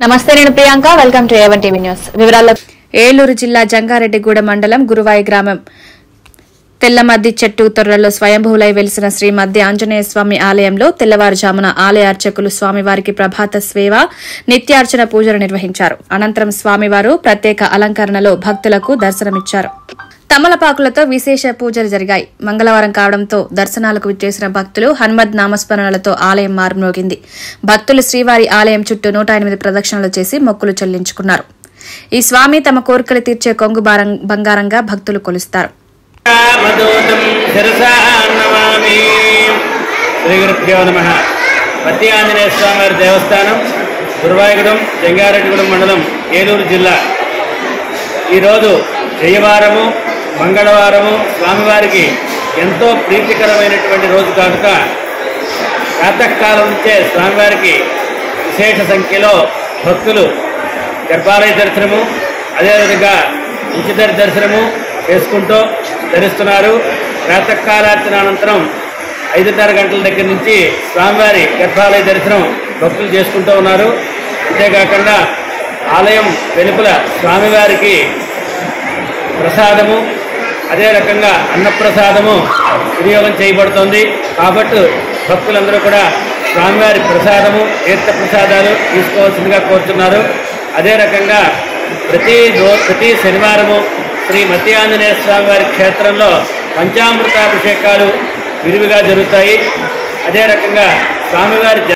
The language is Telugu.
నమస్తే నేను Priyanka welcome to A one TV news వివరాల్లో ఏలూరు జిల్లా జంగారెడ్డిగూడ మండలం గురువాయి గ్రామం తెల్లమద్ది చెట్టు తొర్రలో స్వయంభూలై వెలిసిన శ్రీ మధ్య ఆంజనేయ స్వామి ఆలయంలో తెల్లవారుజామున ఆలయ అర్చకులు స్వామివారికి ప్రభాత సేవ నిత్యార్చన పూజలు నిర్వహించారు అనంతరం స్వామివారు ప్రత్యేక అలంకరణలో భక్తులకు దర్శనమిచ్చారు తమలపాకులతో విశేష పూజలు జరిగాయి మంగళవారం కావడంతో దర్శనాలకు విచ్చేసిన భక్తులు హనుమద్ నామస్మరణలతో ఆలయం మారుమోగింది భక్తులు శ్రీవారి ఆలయం చుట్టూ నూట ఎనిమిది ప్రదక్షిణలు చేసి మొక్కులు చెల్లించుకున్నారు ఈ స్వామి తమ కోరికలు తీర్చే కొంగు బారం- బంగారంగా భక్తులు కొలుస్తారు మధోతం శిరసా నమామి శ్రీ గురుభ్యో నమ పత్తి ఆంజనేయ స్వామి వారి దేవస్థానం గురువాయగూడెం జంగారెడ్డిగూడెం మండలం ఏలూరు జిల్లా ఈరోజు జయవారము మంగళవారము స్వామివారికి ఎంతో ప్రీతికరమైనటువంటి రోజు కానుక ప్రాతకాలం నుంచే స్వామివారికి విశేష సంఖ్యలో భక్తులు గర్భాలయ దర్శనము అదేవిధంగా ఉచిత దర్శనము చేసుకుంటూ ధరిస్తున్నారు ప్రాతకాలార్చన అనంతరం ఐదున్నర గంటల దగ్గర నుంచి స్వామివారి గర్భాలయ దర్శనం భక్తులు చేసుకుంటూ ఉన్నారు అంతేకాకుండా ఆలయం వెలుపల స్వామివారికి ప్రసాదము అదే రకంగా అన్నప్రసాదము వినియోగం చేయబడుతోంది కాబట్టి భక్తులందరూ కూడా స్వామివారి ప్రసాదము తీర్థ ప్రసాదాలు తీసుకోవాల్సిందిగా కోరుతున్నారు అదే రకంగా ప్రతి రో ప్రతి శనివారము శ్రీ మత్యాంజనేయ స్వామి వారి క్షేత్రంలో పంచామృతాభిషేకాలు విరివిగా జరుగుతాయి అదే రకంగా స్వామివారి